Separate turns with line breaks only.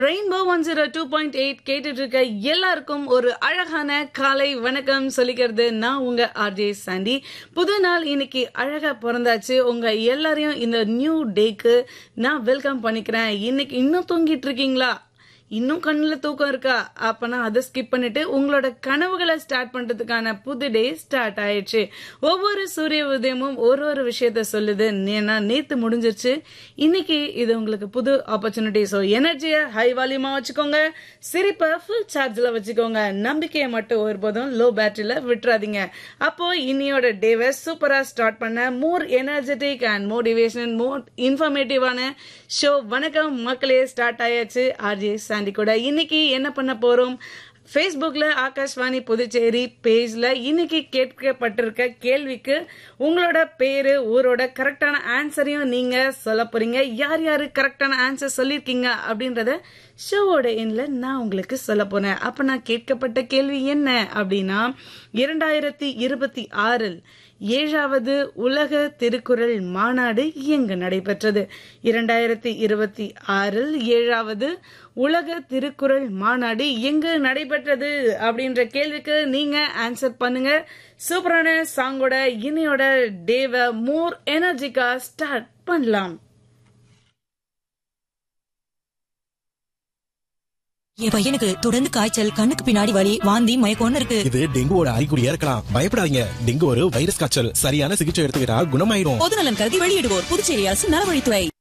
rainbow one zero two point eight கேட்டுட்டு இருக்க எல்லாருக்கும் ஒரு அழகான காலை வணக்கம் சொல்லிக்கிறது நான் உங்க ஆர்ஜே சாண்டி புது நாள் இன்னைக்கு அழகா பிறந்தாச்சு உங்க எல்லாரையும் இந்த நியூ டேக்கு நான் வெல்கம் பண்ணிக்கிறேன் இன்னைக்கு இன்னும் தூங்கிட்டு இருக்கீங்களா இன்னும் கண்ணில் தூக்கம் இருக்கா அப்பனா அதை ஸ்கிப் பண்ணிட்டு உங்களோட கனவுகளை ஸ்டார்ட் பண்றதுக்கான புது டே ஸ்டார்ட் ஆயிடுச்சு ஒவ்வொரு சூரிய உதயமும் ஒரு ஒரு விஷயத்த சொல்லுது ஏன்னா நேத்து முடிஞ்சிருச்சு இன்னைக்கு இது உங்களுக்கு புது ஆப்பர்ச்சுனிட்டி ஸோ எனர்ஜியை ஹை வால்யூமா வச்சுக்கோங்க சிரிப்பை ஃபுல் சார்ஜில் வச்சுக்கோங்க நம்பிக்கையை மட்டும் ஒருபோதும் லோ பேட்டரியில விட்டுறாதீங்க அப்போ இன்னியோட டேவை சூப்பரா ஸ்டார்ட் பண்ண more energetic and motivation more இன்ஃபர்மேட்டிவான ஷோ வணக்கம் மக்களே ஸ்டார்ட் ஆயாச்சு ஆர்ஜே சாண்டி கூட இன்னைக்கு என்ன பண்ண போறோம் ஃபேஸ்புக்கில் ஆகாஷ்வாணி புதுச்சேரி பேஜில் இன்னைக்கு கேட்கப்பட்டிருக்க கேள்விக்கு உங்களோட பேரு ஊரோட கரெக்டான ஆன்சரையும் நீங்கள் சொல்ல போறீங்க யார் யார் கரெக்டான ஆன்சர் சொல்லியிருக்கீங்க அப்படின்றத ஷோவோட எண்ணில் நான் உங்களுக்கு சொல்ல போனேன் அப்போ நான் கேட்கப்பட்ட கேள்வி என்ன அப்படின்னா இரண்டாயிரத்தி இருபத்தி ஆறில் ஏழாவது உலக திருக்குறள் மாநாடு எங்கு நடைபெற்றது இரண்டாயிரத்தி இருபத்தி ஆறில் ஏழாவது உலக திருக்குறள் மாநாடு எங்கு நடைபெற்றது அப்படின்ற கேள்விக்கு நீங்க ஆன்சர் பண்ணுங்க சூப்பரான சாங்கோட இன்னையோட டேவை மோர் எனர்ஜிக்கா ஸ்டார்ட் பண்ணலாம்
என் பையனுக்கு தொடர்ந்து காய்ச்சல் கண்ணுக்கு பின்னாடி வலி வாந்தி மயக்கம்னு இருக்கு
இது டெங்குவோட அறிகுறியா இருக்கலாம் பயப்படாதீங்க டெங்கு ஒரு வைரஸ் காய்ச்சல் சரியான சிகிச்சை எடுத்துக்கிட்டா குணமாயிரும்
பொதுநலன் கருதி வெளியிடுவோர் புதுச்சேரி அரசு நலவழித்துறை